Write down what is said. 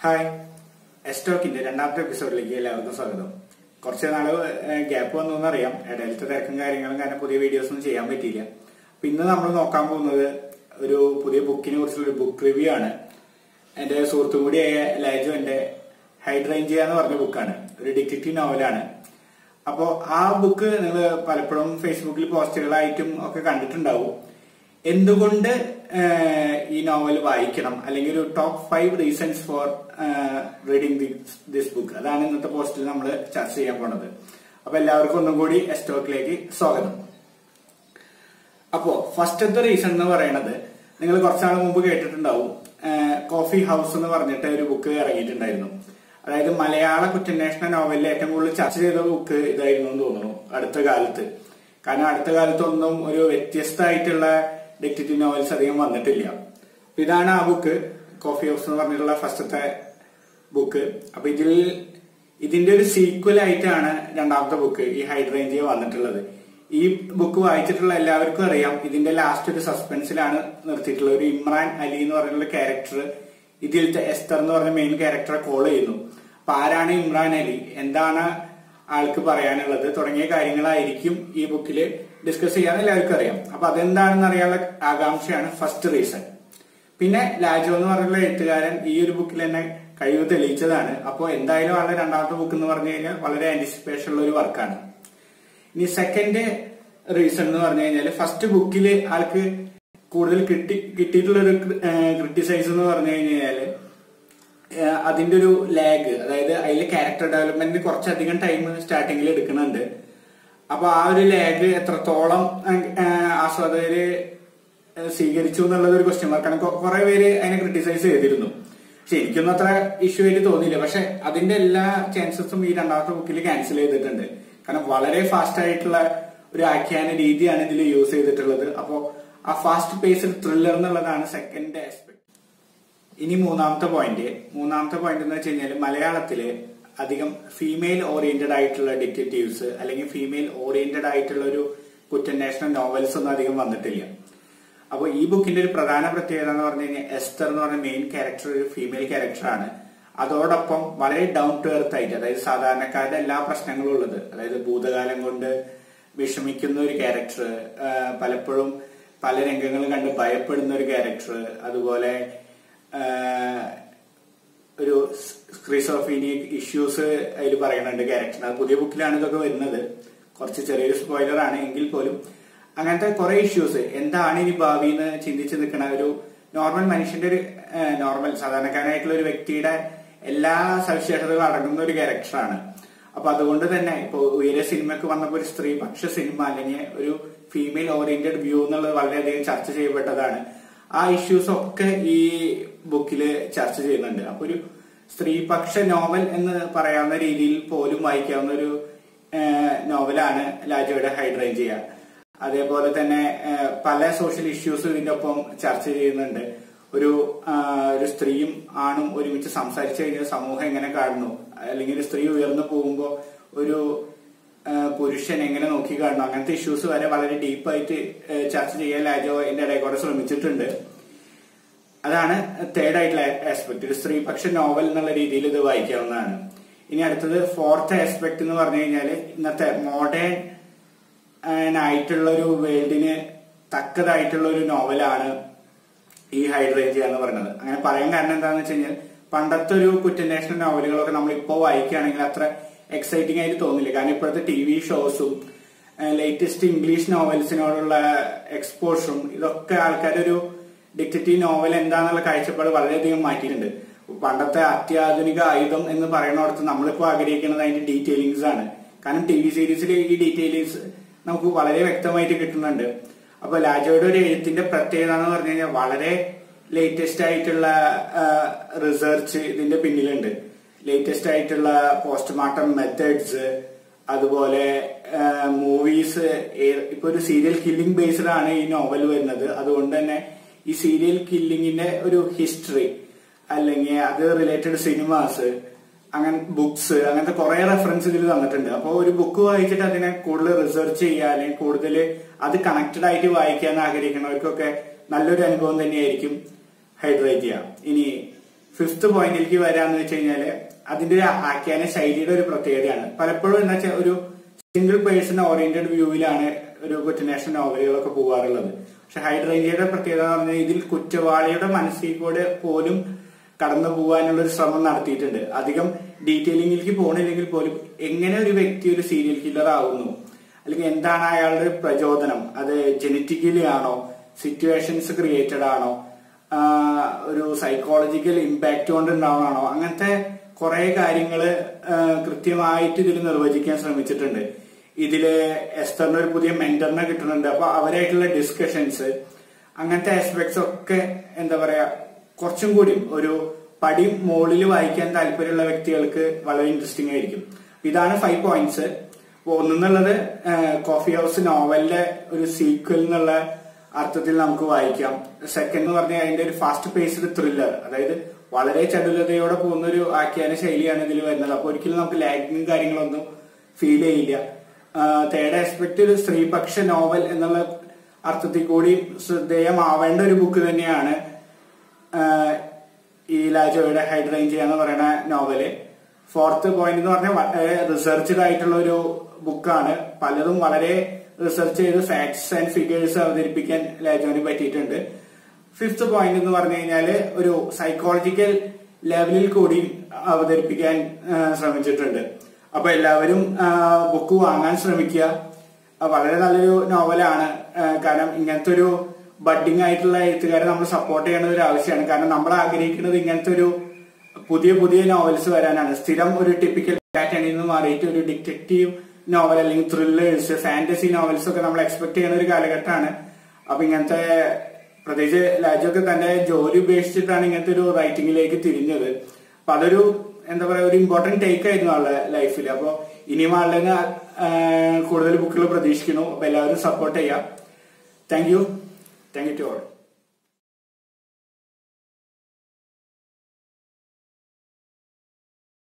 hi എസ്റ്റോക്കിന്റെ രണ്ടാമത്തെ എപ്പിസോഡിലേക്ക് എല്ലാവർക്കും സ്വാഗതം കുറച്ച് നാള് ഗ്യാപ്പ് വന്നു എന്നറിയാം ഇടയിലത്തെ തിരക്കും കാര്യങ്ങളും കാരണം പുതിയ വീഡിയോസ് ഒന്നും ചെയ്യാൻ പറ്റിയില്ല അപ്പൊ ഇന്ന് നമ്മൾ നോക്കാൻ പോകുന്നത് ഒരു പുതിയ ബുക്കിനെ കുറിച്ചുള്ള ഒരു ബുക്ക് റിവ്യൂ ആണ് എന്റെ സുഹൃത്തും കൂടിയായ ലാജു എന്റെ ഹൈഡ്രേഞ്ചിയ എന്ന് പറഞ്ഞ ബുക്കാണ് ഒരു ഡിറ്റക്റ്റീവ് നോവലാണ് അപ്പോ ആ ബുക്ക് നിങ്ങൾ പലപ്പോഴും ഫേസ്ബുക്കിൽ പോസ്റ്റുകളായിട്ടും ഒക്കെ കണ്ടിട്ടുണ്ടാവും എന്തുകൊണ്ട് ഏഹ്, ഈ നോവൽ വായിക്കണം അല്ലെങ്കിൽ ഒരു top five reasons for reading this book അതാണ് ഇന്നത്തെ പോസ്റ്റിൽ നമ്മൾ ചർച്ച ചെയ്യാൻ പോണത് അപ്പൊ എല്ലാവർക്കും ഒന്നും കൂടി എസ്റ്റോക്കിലേക്ക് സ്വാഗതം അപ്പോ ഫസ്റ്റത്തെ റീസൺ എന്ന് പറയുന്നത് നിങ്ങൾ കുറച്ചാൾ മുമ്പ് കേട്ടിട്ടുണ്ടാവും കോഫി ഹൗസ് എന്ന് പറഞ്ഞിട്ട് ഒരു ബുക്ക് ഇറങ്ങിയിട്ടുണ്ടായിരുന്നു അതായത് മലയാള കുറ്റാന്വേഷണ നോവലിൽ ഏറ്റവും കൂടുതൽ ചർച്ച ചെയ്ത ബുക്ക് ഇതായിരുന്നു എന്ന് തോന്നുന്നു അടുത്ത കാലത്ത് കാരണം അടുത്ത കാലത്തൊന്നും ഒരു വ്യത്യസ്തമായിട്ടുള്ള ഡിറ്റക്റ്റീവ് നോവൽസ് അധികം വന്നിട്ടില്ല അപ്പൊ ഇതാണ് ആ ബുക്ക് കോഫി ഹൗസ് എന്ന് പറഞ്ഞിട്ടുള്ള ഫസ്റ്റത്തെ ബുക്ക് അപ്പൊ ഇതിൽ ഇതിന്റെ ഒരു സീക്വൽ ആയിട്ടാണ് രണ്ടാമത്തെ ബുക്ക് ഈ ഹൈഡ്രേഞ്ചിയ വന്നിട്ടുള്ളത് ഈ ബുക്ക് വായിച്ചിട്ടുള്ള എല്ലാവർക്കും അറിയാം ഇതിന്റെ ലാസ്റ്റ് ഒരു സസ്പെൻസിലാണ് നിർത്തിയിട്ടുള്ളത് ഒരു ഇമ്രാൻ അലി എന്ന് പറഞ്ഞിട്ടുള്ള ക്യാരക്ടർ ഇതിലത്തെ എസ്തർ എന്ന് പറഞ്ഞ മെയിൻ ക്യാരക്ടറെ കോൾ ചെയ്യുന്നു അപ്പൊ ആരാണ് ഇമ്രാൻ അലി എന്താണ് ആൾക്ക് പറയാനുള്ളത് തുടങ്ങിയ കാര്യങ്ങളായിരിക്കും ഈ ബുക്കിൽ ഡിസ്കസ് ചെയ്യാൻ എല്ലാവർക്കും അറിയാം അപ്പൊ അതെന്താണെന്ന് അറിയാനുള്ള ആകാംക്ഷയാണ് ഫസ്റ്റ് റീസൺ പിന്നെ ലാജോ എന്ന് പറഞ്ഞിട്ടുള്ള എഴുത്തുകാരൻ ഈ ഒരു ബുക്കിൽ തന്നെ കഴിവ് തെളിയിച്ചതാണ് അപ്പോൾ എന്തായാലും ആളുടെ രണ്ടാമത്തെ ബുക്ക് എന്ന് പറഞ്ഞു കഴിഞ്ഞാൽ വളരെ ആന്റിസിപ്പേഷൻ ഉള്ള ഒരു വർക്കാണ് ഇനി സെക്കൻഡ് റീസൺ എന്ന് പറഞ്ഞു കഴിഞ്ഞാൽ ഫസ്റ്റ് ബുക്കിൽ ആൾക്ക് കൂടുതൽ കിട്ടി കിട്ടിയിട്ടുള്ള ഒരു ക്രിട്ടിസൈസ് എന്ന് പറഞ്ഞു കഴിഞ്ഞാല് ഏഹ് അതിന്റെ ഒരു ലാഗ് അതായത് അതിൽ ക്യാരക്ടർ ഡെവലപ്മെന്റിന് കുറച്ചധികം ടൈം സ്റ്റാർട്ടിങ്ങിൽ എടുക്കുന്നുണ്ട് അപ്പൊ ആ ഒരു ലാഗ് എത്രത്തോളം ഏഹ് ആസ്വാദകര് ഏഹ് സ്വീകരിച്ചു എന്നുള്ളത് ഒരു ക്വസ്റ്റ്യൻ മാർക്കാണ് കുറെ പേര് അതിനെ ക്രിട്ടിസൈസ് ചെയ്തിരുന്നു പക്ഷെ എനിക്കൊന്നും അത്ര ഇഷ്യൂ ആയിട്ട് തോന്നിയില്ല പക്ഷെ അതിന്റെ എല്ലാ ചാൻസസും ഈ രണ്ടാമത്തെ ബുക്കിൽ ക്യാൻസൽ ചെയ്തിട്ടുണ്ട് കാരണം വളരെ ഫാസ്റ്റ് ആയിട്ടുള്ള ഒരു ആഖ്യാന രീതിയാണ് ഇതിൽ യൂസ് ചെയ്തിട്ടുള്ളത് അപ്പോ ആ ഫാസ്റ്റ് പേസ്ഡ് ത്രില്ലർ എന്നുള്ളതാണ് സെക്കൻഡ് ആസ്പെക്ട് ഇനി മൂന്നാമത്തെ പോയിന്റ് മൂന്നാമത്തെ പോയിന്റ് എന്ന് വെച്ച് കഴിഞ്ഞാൽ മലയാളത്തില് അധികം ഫീമെയിൽ ഓറിയന്റഡ് ആയിട്ടുള്ള ഡിറ്റക്റ്റീവ്സ് അല്ലെങ്കിൽ ഫീമെയിൽ ഓറിയന്റഡ് ആയിട്ടുള്ള ഒരു കുറ്റാന്വേഷണ നോവൽസ് ഒന്നും അധികം വന്നിട്ടില്ല അപ്പോൾ ഈ ബുക്കിന്റെ ഒരു പ്രധാന പ്രത്യേകത എന്ന് പറഞ്ഞു കഴിഞ്ഞാൽ എസ്തർ എന്ന് പറഞ്ഞ മെയിൻ ക്യാരക്ടർ ഒരു ഫീമെയിൽ ക്യാരക്ടറാണ് അതോടൊപ്പം വളരെ ഡൗൺ ടു എർത്ത് ആയിട്ട് അതായത് സാധാരണക്കാരുടെ എല്ലാ പ്രശ്നങ്ങളും ഉള്ളത് അതായത് ഭൂതകാലം കൊണ്ട് വിഷമിക്കുന്ന ഒരു ക്യാരക്ടർ പലപ്പോഴും പല രംഗങ്ങളും കണ്ട് ഭയപ്പെടുന്ന ഒരു ക്യാരക്ടർ അതുപോലെ ആഹ്, ഒരു സ്ക്രീസോഫീനിക് ഇഷ്യൂസ് അതിൽ പറയുന്നുണ്ട് ക്യാരക്ടറിന് അത് പുതിയ ബുക്കിലാണ് ഇതൊക്കെ വരുന്നത് കുറച്ച് ചെറിയൊരു സ്പോയിലർ ആണ് എങ്കിൽ പോലും അങ്ങനത്തെ കുറെ ഇഷ്യൂസ് എന്താണ് ഇനി ഭാവി എന്ന് ചിന്തിച്ച് നിൽക്കുന്ന ഒരു നോർമൽ മനുഷ്യന്റെ ഒരു നോർമൽ സാധാരണക്കാരനായിട്ടുള്ള ഒരു വ്യക്തിയുടെ എല്ലാ സവിശേഷതകളും അടങ്ങുന്ന ഒരു ക്യാരക്ടറാണ് അപ്പൊ അതുകൊണ്ട് തന്നെ ഇപ്പൊ ഉയരെ സിനിമയ്ക്ക് വന്നപ്പോൾ ഒരു സ്ത്രീപക്ഷ സിനിമ അല്ലെങ്കിൽ ഒരു ഫീമെയിൽ ഓറിയന്റഡ് വ്യൂ എന്നുള്ളത് വളരെയധികം ചർച്ച ചെയ്യപ്പെട്ടതാണ് ആ ഇഷ്യൂസ് ഒക്കെ ഈ ബുക്കിൽ ചർച്ച ചെയ്യുന്നുണ്ട് അപ്പൊ ഒരു സ്ത്രീപക്ഷ നോവൽ എന്ന് പറയാവുന്ന രീതിയിൽ പോലും വായിക്കാവുന്ന ഒരു ഏഹ്, നോവലാണ് ലാജോയുടെ ഹൈഡ്രേഞ്ചിയ അതേപോലെ തന്നെ ഏഹ്, പല സോഷ്യൽ ഇഷ്യൂസും ഇതിന്റെ ഒപ്പം ചർച്ച ചെയ്യുന്നുണ്ട് ഒരു ആ, ഒരു സ്ത്രീയും ആണും ഒരുമിച്ച് സംസാരിച്ചു കഴിഞ്ഞാൽ സമൂഹം എങ്ങനെ കാണുന്നു അല്ലെങ്കിൽ ഒരു സ്ത്രീ ഉയർന്നു പോകുമ്പോൾ ഒരു ആ, പുരുഷൻ എങ്ങനെ നോക്കി കാണുന്നു അങ്ങനത്തെ ഇഷ്യൂസ് വരെ വളരെ ഡീപ്പായിട്ട് ചർച്ച ചെയ്യാൻ ലാജോ എന്റെ ഇടയിൽ കൂടെ ശ്രമിച്ചിട്ടുണ്ട് അതാണ് തേർഡ് ആയിട്ടുള്ള ആസ്പെക്ട് ഒരു സ്ത്രീപക്ഷ നോവൽ എന്നുള്ള രീതിയിൽ ഇത് വായിക്കാവുന്നതാണ് ഇനി അടുത്തത് ഫോർത്ത് ആസ്പെക്ട് എന്ന് പറഞ്ഞു കഴിഞ്ഞാല് ഇന്നത്തെ മോഡേൺ ആയിട്ടുള്ള ഒരു വേൾഡിന് തക്കതായിട്ടുള്ള ഒരു നോവലാണ് ഈ ഹൈഡ്രേഞ്ചിയ എന്ന് പറയുന്നത് അങ്ങനെ പറയാൻ കാരണം എന്താണെന്ന് വെച്ച് കഴിഞ്ഞാൽ പണ്ടത്തെ ഒരു കുറ്റാന്വേഷണ നോവലുകളൊക്കെ നമ്മൾ ഇപ്പോൾ വായിക്കുകയാണെങ്കിൽ അത്ര എക്സൈറ്റിംഗ് ആയിട്ട് തോന്നില്ല കാരണം ഇപ്പോഴത്തെ ടി വി ഷോസും ലേറ്റസ്റ്റ് ഇംഗ്ലീഷ് നോവൽസിനോടുള്ള എക്സ്പോഷറും ഇതൊക്കെ ആൾക്കാരുടെ ഒരു ഡിറ്റക്റ്റീവ് നോവൽ എന്താന്നുള്ള കാഴ്ചപ്പാട് വളരെയധികം മാറ്റിയിട്ടുണ്ട് പണ്ടത്തെ അത്യാധുനിക ആയുധം എന്ന് പറയുന്നിടത്ത് നമ്മളിപ്പോൾ ആഗ്രഹിക്കുന്നത് അതിന്റെ ഡീറ്റെയിലിങ്സ് ആണ് കാരണം ടി വി സീരീസിൽ ഈ ഡീറ്റെയിലിങ്സ് നമുക്ക് വളരെ വ്യക്തമായിട്ട് കിട്ടുന്നുണ്ട് അപ്പൊ ലാജോയുടെ ഒരു എഴുത്തിന്റെ പ്രത്യേകത എന്ന് പറഞ്ഞു കഴിഞ്ഞാൽ വളരെ ലേറ്റസ്റ്റ് ആയിട്ടുള്ള റിസർച്ച് ഇതിന്റെ പിന്നിലുണ്ട് ലേറ്റസ്റ്റ് ആയിട്ടുള്ള പോസ്റ്റ്മോർട്ടം മെത്തേഡ്സ് അതുപോലെ മൂവീസ് ഇപ്പൊ ഒരു സീരിയൽ കില്ലിംഗ് ബേസ്ഡ് ആണ് ഈ നോവൽ വരുന്നത് അതുകൊണ്ട് തന്നെ ഈ സീരിയൽ കില്ലിങ്ങിന്റെ ഒരു ഹിസ്റ്ററി അല്ലെങ്കിൽ അത് റിലേറ്റഡ് സിനിമാസ് അങ്ങനെ ബുക്സ് അങ്ങനത്തെ കുറെ റെഫറൻസ് ഇതിൽ തന്നിട്ടുണ്ട് അപ്പോൾ ഒരു ബുക്ക് വായിച്ചിട്ട് അതിനെ കൂടുതൽ റിസർച്ച് ചെയ്യുക അല്ലെങ്കിൽ കൂടുതൽ അത് കണക്റ്റഡ് ആയിട്ട് വായിക്കാൻ ആഗ്രഹിക്കുന്നവർക്കൊക്കെ നല്ലൊരു അനുഭവം തന്നെയായിരിക്കും ഹൈഡ്രേറ്റ് ചെയ്യാം ഇനി ഫിഫ്ത് പോയിന്റിലേക്ക് വരാന്ന് വെച്ച് കഴിഞ്ഞാല് അതിന്റെ ഒരു ആഖ്യാന ശൈലിയുടെ ഒരു പ്രത്യേകതയാണ് പലപ്പോഴും എന്താ വെച്ചാൽ ഒരു സിംഗിൾ പേഴ്സൺ ഓറിയന്റഡ് വ്യൂവിലാണ് ഒരു കുറ്റന്വേഷണ നോവലുകളൊക്കെ പോകാറുള്ളത് പക്ഷെ ഹൈഡ്രേഞ്ചിയുടെ പ്രത്യേകത എന്ന് പറഞ്ഞാൽ ഇതിൽ കുറ്റവാളിയുടെ മനസ്സിൽ കൂടെ പോലും കടന്നു പോകാനുള്ള ഒരു ശ്രമം നടത്തിയിട്ടുണ്ട് അധികം ഡീറ്റെയിലിംഗിലേക്ക് പോകണില്ലെങ്കിൽ പോലും എങ്ങനെ ഒരു വ്യക്തി ഒരു സീരിയൽ കില്ലർ ആവുന്നു അല്ലെങ്കിൽ എന്താണ് അയാളുടെ പ്രചോദനം അത് ജനറ്റിക്കലി ആണോ സിറ്റുവേഷൻസ് ക്രിയേറ്റഡ് ആണോ ആഹ് ഒരു സൈക്കോളജിക്കൽ ഇമ്പാക്ട് കൊണ്ട് ഉണ്ടാവണാണോ അങ്ങനത്തെ കുറെ കാര്യങ്ങള് ആഹ് കൃത്യമായിട്ട് ഇതിൽ നിർവചിക്കാൻ ശ്രമിച്ചിട്ടുണ്ട് ഇതില് എസ്തറിന് ഒരു പുതിയ മെന്ററിനെ കിട്ടുന്നുണ്ട് അപ്പൊ അവരായിട്ടുള്ള ഡിസ്കഷൻസ് അങ്ങനത്തെ ആസ്പെക്ട്സ് ഒക്കെ എന്താ പറയാ കുറച്ചും കൂടി ഒരു പടി മുകളിൽ വായിക്കാൻ താല്പര്യമുള്ള വ്യക്തികൾക്ക് വളരെ ഇൻട്രസ്റ്റിംഗ് ആയിരിക്കും ഇതാണ് ഫൈവ് പോയിന്റ്സ് ഒന്നെന്നുള്ളത് കോഫി ഹൗസ് നോവലിലെ ഒരു സീക്വൽ എന്നുള്ള അർത്ഥത്തിൽ നമുക്ക് വായിക്കാം സെക്കൻഡ് എന്ന് പറഞ്ഞാൽ അതിന്റെ ഒരു ഫാസ്റ്റ് പേസ്ഡ് ത്രില്ലർ അതായത് വളരെ ചടുലതയോടെ പോകുന്ന ഒരു ആഖ്യാന ശൈലിയാണ് ഇതിൽ വരുന്നത് അപ്പൊ ഒരിക്കലും നമുക്ക് ലാഗിങ്ങും കാര്യങ്ങളൊന്നും ഫീൽ ചെയ്യില്ല തേർഡ് ആസ്പെക്ട് ഒരു സ്ത്രീപക്ഷ നോവൽ എന്നുള്ള അർത്ഥത്തിൽ കൂടി ശ്രദ്ധേയമാവേണ്ട ഒരു ബുക്ക് തന്നെയാണ് ആഹ് ഈ ലാജോയുടെ ഹൈഡ്രേഞ്ച് എന്ന് പറയുന്ന നോവല് ഫോർത്ത് പോയിന്റ് എന്ന് പറഞ്ഞാൽ റിസർച്ച്ഡ് ആയിട്ടുള്ള ഒരു ബുക്കാണ് പലതും വളരെ റിസർച്ച് ചെയ്ത് ഫാക്ട്സ് ആൻഡ് ഫിഗേഴ്സ് അവതരിപ്പിക്കാൻ ലാജോന് പറ്റിയിട്ടുണ്ട് ഫിഫ്ത് പോയിന്റ് എന്ന് പറഞ്ഞു കഴിഞ്ഞാല് ഒരു സൈക്കോളജിക്കൽ ലെവലിൽ കൂടി അവതരിപ്പിക്കാൻ ആ, ശ്രമിച്ചിട്ടുണ്ട് അപ്പൊ എല്ലാവരും ബുക്ക് വാങ്ങാൻ ശ്രമിക്കുക ആ, വളരെ നല്ലൊരു നോവലാണ് ആ, കാരണം ഇങ്ങനത്തെ ഒരു ബഡ്ഡിംഗ് ആയിട്ടുള്ള എഴുത്തുകാരെ നമ്മൾ സപ്പോർട്ട് ചെയ്യേണ്ട ഒരു ആവശ്യമാണ് കാരണം നമ്മൾ ആഗ്രഹിക്കുന്നത് ഇങ്ങനത്തെ ഒരു പുതിയ പുതിയ നോവൽസ് വരാനാണ് സ്ഥിരം ഒരു ടിപ്പിക്കൽ പാറ്റേണിൽ നിന്ന് മാറിയിട്ട് ഒരു ഡിറ്റക്റ്റീവ് നോവൽ അല്ലെങ്കിൽ ത്രില്ലേഴ്സ് ഫാന്റസി നോവൽസ് ഒക്കെ നമ്മൾ എക്സ്പെക്ട് ചെയ്യുന്ന ഒരു കാലഘട്ടമാണ് അപ്പൊ ഇങ്ങനത്തെ പ്രത്യേകിച്ച് ലാജൊക്കെ തന്റെ ജോലി ഉപേക്ഷിച്ചിട്ടാണ് ഇങ്ങനത്തെ ഒരു റൈറ്റിംഗിലേക്ക് തിരിഞ്ഞത് അപ്പൊ അതൊരു എന്താ പറയാ ഒരു ഇമ്പോർട്ടന്റ് ടേക്ക് ആയിരുന്നു ആളുടെ ലൈഫിൽ അപ്പൊ ഇനിയും ആളുടെ നിന്ന്, ആ, കൂടുതൽ ബുക്കുകൾ പ്രതീക്ഷിക്കുന്നു അപ്പൊ എല്ലാവരും സപ്പോർട്ട് ചെയ്യാം thank you thank you to all